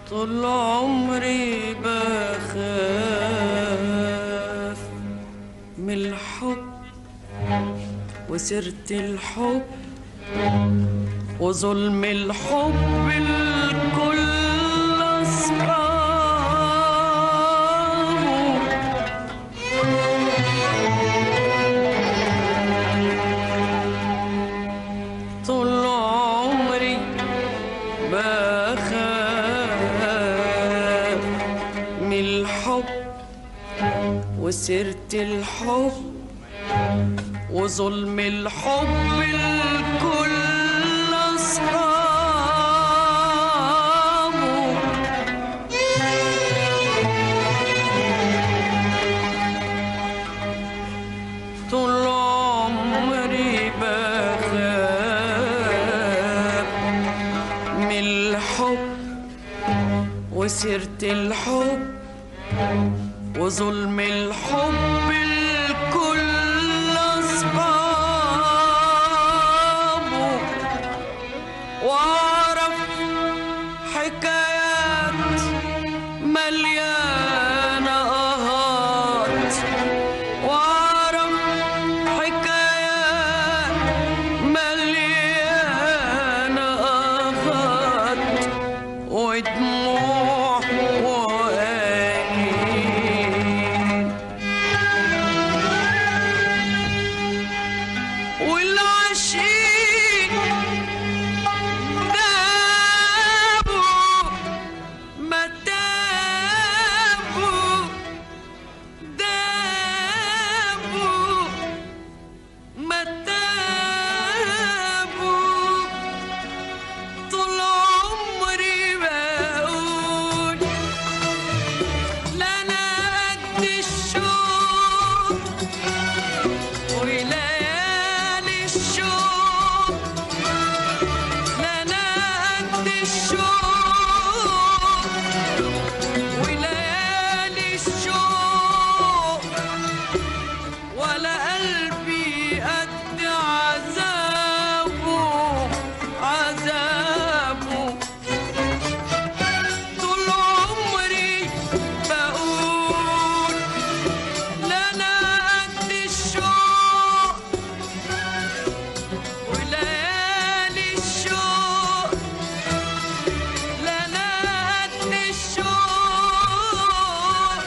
طول عمري بخاف من الحب وسيرة الحب وظلم الحب الكل أصحابه طول عمري بخاف من الحب وسيرة الحب وظلم الحب الكل أصحابه طول عمري بخاف من الحب وسيرة الحب وظلم الحب الكل أصحابه وأعرف حكايات مليانة آهات وأعرف حكايات مليانة آهات ودموع وأنين والعشيق دابوا ما دابوا دابوا ما دابوا طول عمري بقول لا انا قد الشوق وليالي الشوق لا انا قد الشوق وليالي الشوق ولا قلبي قد عذابه عذابه طول عمري بقول لا انا قد الشوق وليالي الشوق لا انا قد الشوق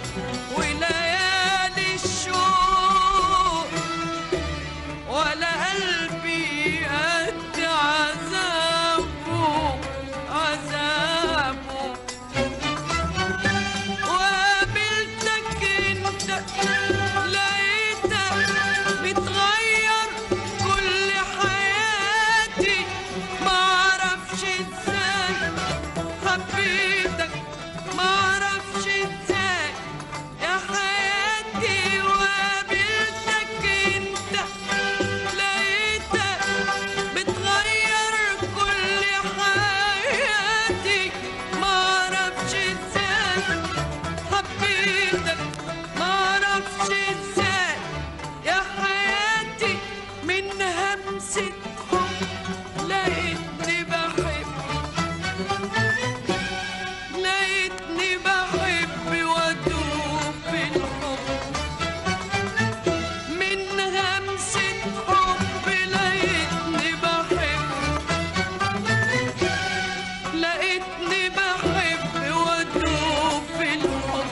وليالي الشوق ولا قلبي قد عذابه عذابه وقابلتك انت لقيتك بتغير كل حياتي معرفش ازاي حبيتك معرفش ازاي يا حياتي وقابلتك انت لقيتك بتغير كل حياتي معرفش ازاي حبيتك معرفش ازاي يا حياتي من همسة حب لقيتني بحب لقيتني بحب وادوب في الحب من همسة حب لقيتني بحب لقيتني بحب وادوب في الحب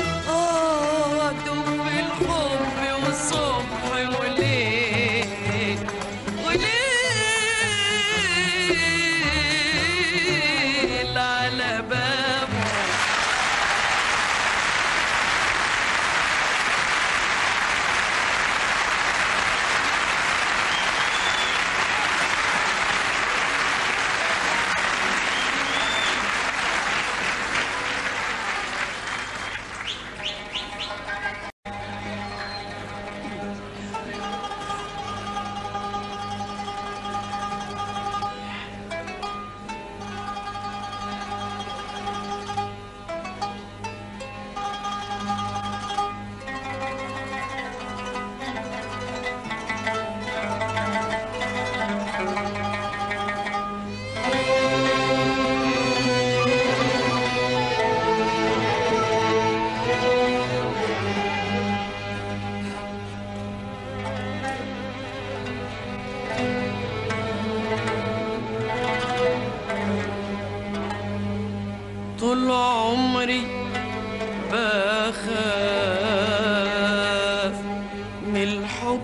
اه وادوب في الحب والصبح وليل طول عمري بخاف من الحب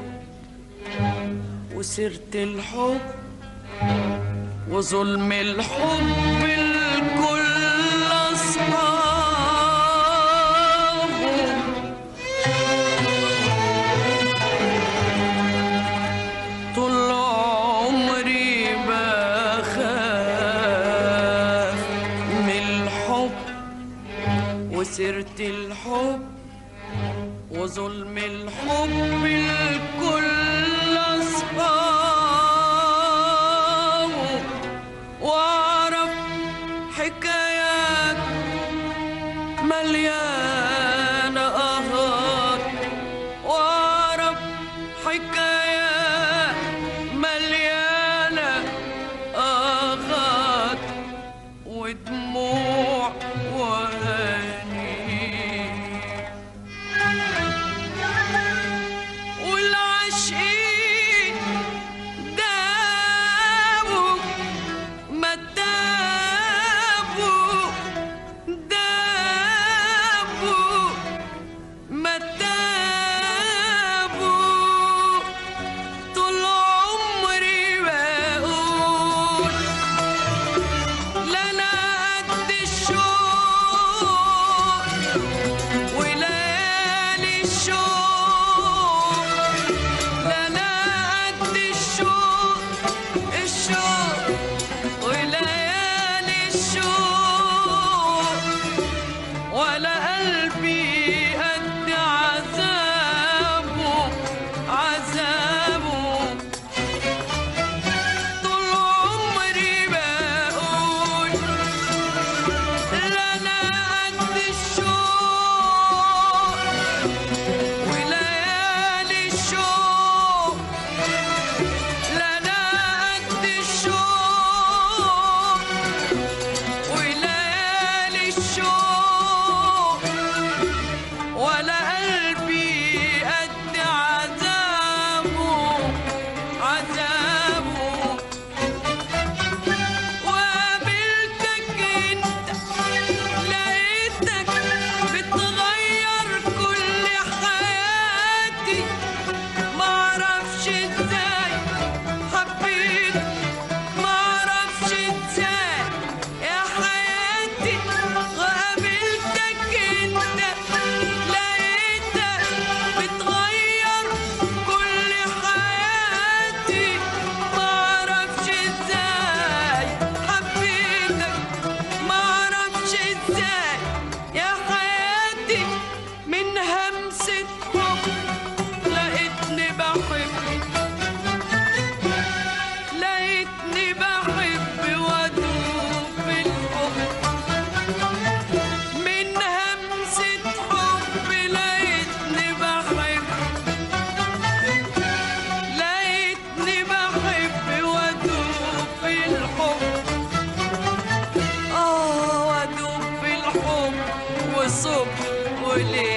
وسيرة الحب وظلم الحب الكل أصحابه طول عمري بخاف من الحب وسيرة الحب وظلم الحب الكل أصحابه وأعرف حكايات مليانة أهات وأعرف حكايات مليانة أغات ودموع وهنين والعاشقين دابوا ما دابوا دابوا ما دابوا طول عمري بقول لا انا قد الشوق وليالي الشوق لا انا قد الشوق الشوق وليالي الشوق ولا قلبي قد عذابه عذابه طول عمري بقول لا انا قد الشوق وليالي الشوق لا انا قد الشوق وليالي الشوق ولا قلبي قد عذابه عذابه وقابلتك انت لقيتك بتغير كل حياتي معرفش ازاي حبيت معرفش ازاي يا حياتي وقابلتك انت لقيتك بتغير كل حياتي معرفش ازاي حبيتك معرفش ازاي يا حياتي من همسة حب لقيتني بحب لقيتني بحب وادوب في الحب من همسة حب لقيتني بحب لقيتني بحب وادوب في الحب اه وادوب في الحب وصبح وليل